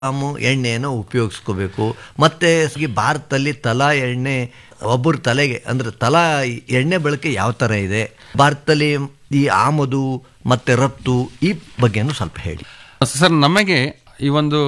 Gram ಎಣ್ಣೆಯನ್ನು ಉಪಯೋಗಿಸ್ಕೋಬೇಕು ಮತ್ತೆ ಈ ಭಾರತದಲ್ಲಿ ತಲಾ ಎಣ್ಣೆ ಒಬ್ಬರ ತಲೆಗೆ ಅಂದ್ರೆ ತಲಾ ಎಣ್ಣೆ ಬಳಕೆ ಯಾವ ಥರ ಇದೆ ಭಾರತದಲ್ಲಿ ಈ ಆಮದು ಮತ್ತೆ ರಫ್ತು ಈ ಬಗ್ಗೆನೂ ಸ್ವಲ್ಪ ಹೇಳಿ ಸರ್ ನಮಗೆ ಈ ಒಂದು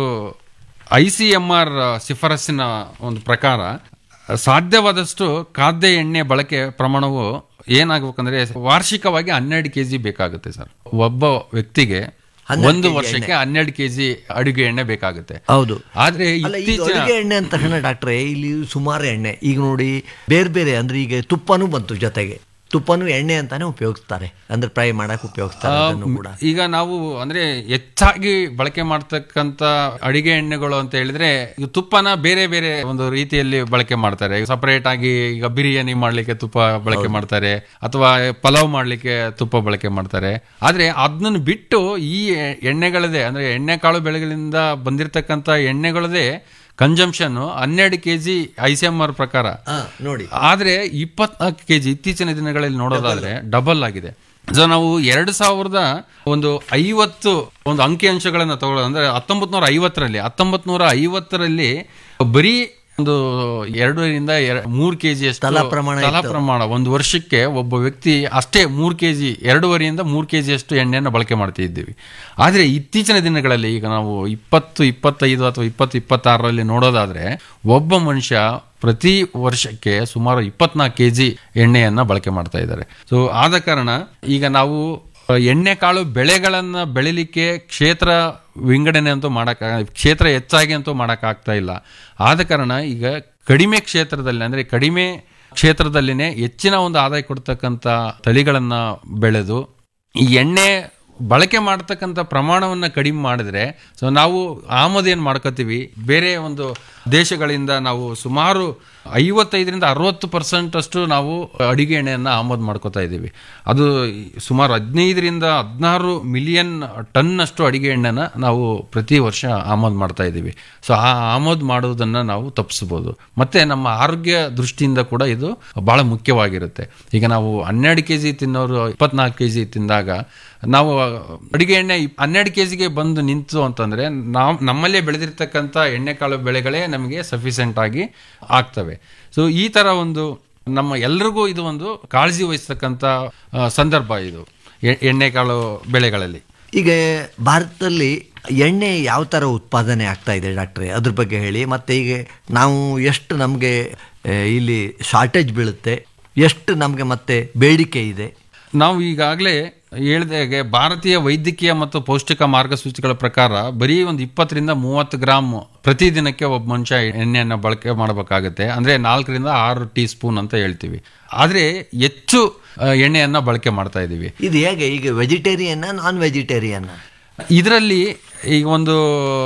ಐ ಸಿ ಎಂ ಆರ್ ಶಿಫಾರಸ್ಸಿನ ಒಂದು ಪ್ರಕಾರ ಸಾಧ್ಯವಾದಷ್ಟು ಖಾದ್ಯ ಎಣ್ಣೆ ಬಳಕೆ ಪ್ರಮಾಣವು ಏನಾಗಬೇಕಂದ್ರೆ ವಾರ್ಷಿಕವಾಗಿ ಹನ್ನೆರಡು ಕೆ ಜಿ ಬೇಕಾಗುತ್ತೆ ಸರ್ ಒಬ್ಬ ವ್ಯಕ್ತಿಗೆ ಒಂದು ವರ್ಷಕ್ಕೆ ಹನ್ನೆರಡು ಕೆ ಜಿ ಅಡುಗೆ ಎಣ್ಣೆ ಬೇಕಾಗುತ್ತೆ ಹೌದು ಆದ್ರೆ ಅಲ್ಲ ಈಗ ಇತ್ತೀಚಿನ ಅಡುಗೆ ಎಣ್ಣೆ ಅಂತ ತಕ್ಷಣ ಡಾಕ್ಟ್ರೆ ಇಲ್ಲಿ ಸುಮಾರು ಎಣ್ಣೆ ಈಗ ನೋಡಿ ಬೇರೆ ಬೇರೆ ಅಂದ್ರೆ ಈಗ ತುಪ್ಪನೂ ಬಂತು ಜೊತೆಗೆ ತುಪ್ಪನೂ ಎಣ್ಣೆ ಅಂತಾನೆ ಉಪಯೋಗಿಸ್ತಾರೆ ಅಂದ್ರೆ ಫ್ರೈ ಮಾಡಕ್ ಉಪಯೋಗಿಸ್ತಾರೆ ಅದನ್ನು ಕೂಡ ಈಗ ನಾವು ಅಂದ್ರೆ ಹೆಚ್ಚಾಗಿ ಬಳಕೆ ಮಾಡ್ತಕ್ಕಂತ ಅಡಿಗೆ ಎಣ್ಣೆಗಳು ಅಂತ ಹೇಳಿದ್ರೆ ಈಗ ತುಪ್ಪನ ಬೇರೆ ಬೇರೆ ಒಂದು ರೀತಿಯಲ್ಲಿ ಬಳಕೆ ಮಾಡ್ತಾರೆ ಸಪರೇಟ್ ಆಗಿ ಈಗ ಬಿರಿಯಾನಿ ಮಾಡ್ಲಿಕ್ಕೆ ತುಪ್ಪ ಬಳಕೆ ಮಾಡ್ತಾರೆ ಅಥವಾ ಪಲಾವ್ ಮಾಡ್ಲಿಕ್ಕೆ ತುಪ್ಪ ಬಳಕೆ ಮಾಡ್ತಾರೆ ಆದ್ರೆ ಅದನ್ನ ಬಿಟ್ಟು ಈ ಎಣ್ಣೆಗಳದೇ ಅಂದ್ರೆ ಎಣ್ಣೆ ಕಾಳು ಬೆಳೆಗಳಿಂದ ಬಂದಿರತಕ್ಕಂತ ಎಣ್ಣೆಗಳದೇ ಕನ್ಸಂಪ್ಷನ್ ಹನ್ನೆರಡು K G I C M R ಪ್ರಕಾರ ಹಾ ನೋಡಿ ಆದ್ರೆ ಇಪ್ಪತ್ನಾಲ್ಕು ಕೆಜಿ ಇತ್ತೀಚಿನ ದಿನಗಳಲ್ಲಿ ನೋಡೋದಾದ್ರೆ ಡಬಲ್ ಆಗಿದೆ ಸೊ ನಾವು ಎರಡು ಸಾವಿರದ ಒಂದು ಐವತ್ತು ಒಂದು ಅಂಕಿಅಂಶಗಳನ್ನ ತಗೊಳ್ಳೋದು ಅಂದ್ರೆ ಹತ್ತೊಂಬತ್ ನೂರ ಐವತ್ತರಲ್ಲಿ ಹತ್ತೊಂಬತ್ ನೂರ ಐವತ್ತರಲ್ಲಿ ಬರೀ ಒಂದು ಎರಡರಿಂದ ಎರ- ಮೂರು ಕೆಜಿ ಅಷ್ಟು ತಲಾ ಪ್ರಮಾಣ ತಲಾ ಪ್ರಮಾಣ ಒಂದು ವರ್ಷಕ್ಕೆ ಒಬ್ಬ ವ್ಯಕ್ತಿ ಅಷ್ಟೇ ಮೂರು ಕೆಜಿ ಎರಡೂವರೆಯಿಂದ ಮೂರು ಕೆಜಿ ಅಷ್ಟು ಎಣ್ಣೆಯನ್ನು ಬಳಕೆ ಮಾಡ್ತಿದ್ದೀವಿ ಆದ್ರೆ ಇತ್ತೀಚಿನ ದಿನಗಳಲ್ಲಿ ಈಗ ನಾವು ಇಪ್ಪತ್ತು ಇಪ್ಪತ್ತೈದು ಅಥವಾ ಇಪ್ಪತ್ತು ಇಪ್ಪತ್ತಾರರಲ್ಲಿ ನೋಡೋದಾದ್ರೆ ಒಬ್ಬ ಮನುಷ್ಯ ಪ್ರತಿ ವರ್ಷಕ್ಕೆ ಸುಮಾರು ಇಪ್ಪತ್ನಾಲ್ಕು ಕೆ ಜಿ ಎಣ್ಣೆಯನ್ನ ಬಳಕೆ ಮಾಡ್ತಾ ಇದ್ದಾರೆ ಸೊ ಆದ ಕಾರಣ ಈಗ ನಾವು ಎಣ್ಣೆ ಕಾಳು ಬೆಳೆಗಳನ್ನ ಬೆಳಿಲಿಕ್ಕೆ ಕ್ಷೇತ್ರ ವಿಂಗಡಣೆ ಅಂತೂ ಮಾಡಕ್ ಕ್ಷೇತ್ರ ಹೆಚ್ಚಾಗಿ ಅಂತೂ ಮಾಡಕ್ ಆಗ್ತಾ ಇಲ್ಲ ಆದ ಕಾರಣ ಈಗ ಕಡಿಮೆ ಕ್ಷೇತ್ರದಲ್ಲಿ ಅಂದ್ರೆ ಕಡಿಮೆ ಕ್ಷೇತ್ರದಲ್ಲಿನೇ ಹೆಚ್ಚಿನ ಒಂದು ಆದಾಯ ಕೊಡ್ತಕ್ಕಂಥ ತಳಿಗಳನ್ನ ಬೆಳೆದು ಈ ಎಣ್ಣೆ ಬಳಕೆ ಮಾಡ್ತಕ್ಕಂಥ ಪ್ರಮಾಣವನ್ನು ಕಡಿಮೆ ಮಾಡಿದ್ರೆ ಸೊ ನಾವು ಆಮದು ಏನು ಮಾಡ್ಕೋತೀವಿ ಬೇರೆ ಒಂದು ದೇಶಗಳಿಂದ ನಾವು ಸುಮಾರು ಐವತ್ತೈದರಿಂದ ಅರವತ್ತು ಪರ್ಸೆಂಟ್ ಅಷ್ಟು ನಾವು ಅಡಿಗೆ ಎಣ್ಣೆಯನ್ನು ಆಮದು ಮಾಡ್ಕೋತಾ ಇದ್ದೀವಿ ಅದು ಸುಮಾರು ಹದಿನೈದರಿಂದ ಹದಿನಾರು ಮಿಲಿಯನ್ ಟನ್ ಅಷ್ಟು ಅಡಿಗೆ ಎಣ್ಣೆನ ನಾವು ಪ್ರತಿ ವರ್ಷ ಆಮದು ಮಾಡ್ತಾ ಇದ್ದೀವಿ ಸೊ ಆ ಆಮದು ಮಾಡೋದನ್ನ ನಾವು ತಪ್ಪಿಸ್ಬೋದು ಮತ್ತೆ ನಮ್ಮ ಆರೋಗ್ಯ ದೃಷ್ಟಿಯಿಂದ ಕೂಡ ಇದು ಬಹಳ ಮುಖ್ಯವಾಗಿರುತ್ತೆ ಈಗ ನಾವು ಹನ್ನೆರಡು ಕೆ ಜಿ ತಿನ್ನೋರು ಇಪ್ಪತ್ನಾಲ್ಕು ಕೆ ಜಿ ತಿಂದಾಗ ನಾವು ಅಡಿಗೆ ಎಣ್ಣೆ ಇಪ್- ಹನ್ನೆರಡು ಕೆ ಜಿಗೆ ಬಂದು ನಿಂತು ಅಂತಂದ್ರೆ ನಾವು ನಮ್ಮಲ್ಲೇ ಬೆಳೆದಿರ್ತಕ್ಕಂಥ ಎಣ್ಣೆಕಾಳು ಬೆಳೆಗಳೇ ನಮಗೆ ಸಫಿಸೆಂಟ್ ಆಗಿ ಆಗ್ತವೆ ಸೊ ಈ ತರ ಒಂದು ನಮ್ಮ ಎಲ್ರಿಗೂ ಇದು ಒಂದು ಕಾಳಜಿ ವಹಿಸ್ತಕ್ಕಂಥ ಆ, ಸಂದರ್ಭ ಇದು ಎ- ಎಣ್ಣೆಕಾಳು ಬೆಳೆಗಳಲ್ಲಿ ಈಗ ಭಾರತದಲ್ಲಿ ಎಣ್ಣೆ ಯಾವ ಥರ ಉತ್ಪಾದನೆ ಆಗ್ತಾ ಇದೆ ಡಾಕ್ಟ್ರೆ ಅದ್ರ ಬಗ್ಗೆ ಹೇಳಿ ಮತ್ತೆ ಈಗ ನಾವು ಎಷ್ಟು ನಮಗೆ ಇಲ್ಲಿ ಶಾರ್ಟೇಜ್ ಬೀಳುತ್ತೆ ಎಷ್ಟು ನಮಗೆ ಮತ್ತೆ ಬೇಡಿಕೆ ಇದೆ ನಾವು ಈಗಾಗಲೇ ಹೇಳಿದಾಗೆ ಭಾರತೀಯ ವೈದ್ಯಕೀಯ ಮತ್ತು ಪೌಷ್ಟಿಕ ಮಾರ್ಗಸೂಚಿಗಳ ಪ್ರಕಾರ ಬರೀ ಒಂದು ಇಪ್ಪತ್ತರಿಂದ ಮೂವತ್ತು ಗ್ರಾಮ್ ಪ್ರತಿದಿನಕ್ಕೆ ಒಬ್ಬ ಮನುಷ್ಯ ಎಣ್ಣೆಯನ್ನು ಬಳಕೆ ಮಾಡಬೇಕಾಗುತ್ತೆ ಅಂದ್ರೆ ನಾಲ್ಕರಿಂದ ಆರು ಟೀ ಸ್ಪೂನ್ ಅಂತ ಹೇಳ್ತೀವಿ ಆದ್ರೆ ಹೆಚ್ಚು ಆ, ಎಣ್ಣೆಯನ್ನ ಬಳಕೆ ಮಾಡ್ತಾ ಇದ್ದೀವಿ ಇದು ಹೇಗೆ ಈಗ ವೆಜಿಟೇರಿಯನ್ನ ನಾನ್ ವೆಜಿಟೇರಿಯನ್ನ ಇದರಲ್ಲಿ ಈಗ ಒಂದು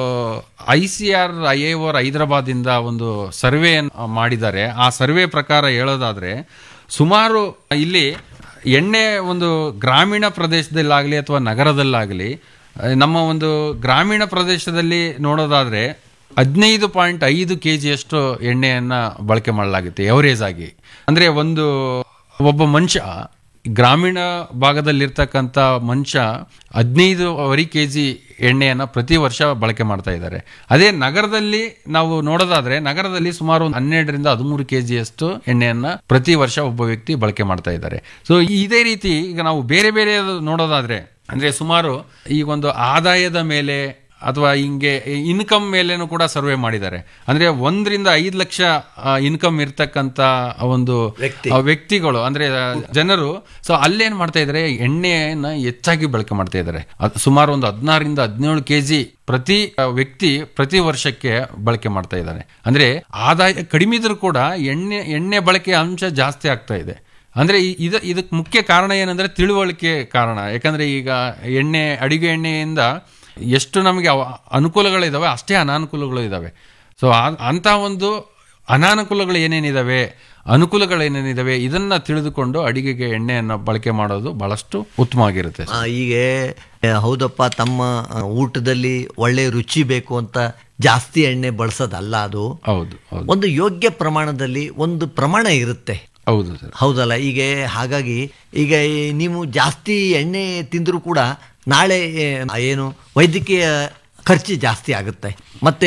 I C R I A or ಹೈದರಾಬಾದಿಂದ ಒಂದು ಸರ್ವೆ ಮಾಡಿದ್ದಾರೆ ಆ ಸರ್ವೆ ಪ್ರಕಾರ ಹೇಳೋದಾದ್ರೆ ಸುಮಾರು ಇಲ್ಲಿ ಎಣ್ಣೆ ಒಂದು ಗ್ರಾಮೀಣ ಪ್ರದೇಶದಲ್ಲಾಗಲಿ ಅಥವಾ ನಗರದಲ್ಲಾಗಲಿ ಆ, ನಮ್ಮ ಒಂದು ಗ್ರಾಮೀಣ ಪ್ರದೇಶದಲ್ಲಿ ನೋಡೋದಾದ್ರೆ ಹದಿನೈದು ಪಾಯಿಂಟ್ ಐದು ಕೆ ಜಿಯಷ್ಟು ಎಣ್ಣೆಯನ್ನ ಬಳಕೆ ಮಾಡಲಾಗುತ್ತೆ ಎವರೇಜ್ ಆಗಿ ಅಂದ್ರೆ ಒಂದು ಒಬ್ಬ ಮನುಷ್ಯ ಗ್ರಾಮೀಣ ಭಾಗದಲ್ಲಿರ್ತಕ್ಕಂಥ ಮನುಷ್ಯ ಹದಿನೈದುವರೆ ಕೆ ಜಿ ಎಣ್ಣೆಯನ್ನು ಪ್ರತಿ ವರ್ಷ ಬಳಕೆ ಮಾಡ್ತಾ ಇದ್ದಾರೆ ಅದೇ ನಗರದಲ್ಲಿ ನಾವು ನೋಡೋದಾದ್ರೆ ನಗರದಲ್ಲಿ ಸುಮಾರು ಒಂದು ಹನ್ನೆರಡರಿಂದ ಹದಿಮೂರು ಕೆ ಜಿಯಷ್ಟು ಎಣ್ಣೆಯನ್ನ ಪ್ರತಿ ವರ್ಷ ಒಬ್ಬ ವ್ಯಕ್ತಿ ಬಳಕೆ ಮಾಡ್ತಾ ಇದ್ದಾರೆ ಸೊ ಇದೇ ರೀತಿ ಈಗ ನಾವು ಬೇರೆ ಬೇರೆ ನೋಡೋದಾದ್ರೆ ಅಂದ್ರೆ ಸುಮಾರು ಈ ಒಂದು ಆದಾಯದ ಮೇಲೆ ಅಥವಾ ಹಿಂಗೆ ಇನ್ಕಮ್ ಮೇಲೇನು ಕೂಡ ಸರ್ವೆ ಮಾಡಿದ್ದಾರೆ ಅಂದ್ರೆ ಒಂದರಿಂದ ಐದು ಲಕ್ಷ ಇನ್ಕಮ್ ಇರ್ತಕ್ಕಂತ ಒಂದು ವ್ಯಕ್ತಿ. ಆ ವ್ಯಕ್ತಿಗಳು ಅಂದ್ರೆ ಆ, ಜನರು ಸೊ ಅಲ್ಲೇನ್ ಮಾಡ್ತಾ ಇದ್ದಾರೆ ಎಣ್ಣೆಯನ್ನ ಹೆಚ್ಚಾಗಿ ಬಳಕೆ ಮಾಡ್ತಾ ಇದ್ದಾರೆ ಅದ್ ಸುಮಾರು ಒಂದು ಹದಿನಾರರಿಂದ ಹದಿನೇಳು ಕೆಜಿ ಪ್ರತಿ ಆ, ವ್ಯಕ್ತಿ ಪ್ರತಿ ವರ್ಷಕ್ಕೆ ಬಳಕೆ ಮಾಡ್ತಾ ಇದ್ದಾರೆ ಅಂದ್ರೆ ಆದಾಯ ಕಡಿಮೆ ಇದ್ರೂ ಕೂಡ ಎಣ್ಣೆ ಎಣ್ಣೆ ಬಳಕೆ ಅಂಶ ಜಾಸ್ತಿ ಆಗ್ತಾ ಇದೆ ಅಂದ್ರೆ ಈ- ಇದ ಇದಕ್ಕೆ ಮುಖ್ಯ ಕಾರಣ ಏನಂದ್ರೆ ತಿಳುವಳಿಕೆ ಕಾರಣ ಯಾಕಂದ್ರೆ ಈಗ ಎಣ್ಣೆ ಅಡಿಗೆ ಎಣ್ಣೆಯಿಂದ ಎಷ್ಟು ನಮಗೆ ಅವ- ಅನುಕೂಲಗಳಿದಾವೆ ಅಷ್ಟೇ ಅನಾನುಕೂಲಗಳು ಇದಾವೆ ಸೊ ಅಂತ ಒಂದು ಅನಾನುಕೂಲಗಳು ಏನೇನಿದಾವೆ ಅನುಕೂಲಗಳು ಏನೇನಿದಾವೆ ಇದನ್ನ ತಿಳಿದುಕೊಂಡು ಅಡಿಗೆಗೆ ಎಣ್ಣೆಯನ್ನು ಬಳಕೆ ಮಾಡೋದು ಬಹಳಷ್ಟು ಉತ್ತಮವಾಗಿರುತ್ತೆ ಆ, ಈಗ ಆ, ಹೌದಪ್ಪ ತಮ್ಮ ಆ, ಊಟದಲ್ಲಿ ಒಳ್ಳೆ ರುಚಿ ಬೇಕು ಅಂತ ಜಾಸ್ತಿ ಎಣ್ಣೆ ಬಳಸೋದಲ್ಲ ಅದು ಹೌದು ಹೌದು ಒಂದು ಯೋಗ್ಯ ಪ್ರಮಾಣದಲ್ಲಿ ಒಂದು ಪ್ರಮಾಣ ಇರುತ್ತೆ ಹೌದು ಸರ್ ಹೌದಲ್ಲ ಈಗ ಹಾಗಾಗಿ ಈಗ ಈ ನೀವು ಜಾಸ್ತಿ ಎಣ್ಣೆ ತಿಂದರೂ ಕೂಡ ನಾಳೆ ಆ, ಏನು ವೈದ್ಯಕೀಯ ಖರ್ಚು ಜಾಸ್ತಿ ಆಗುತ್ತೆ ಮತ್ತೆ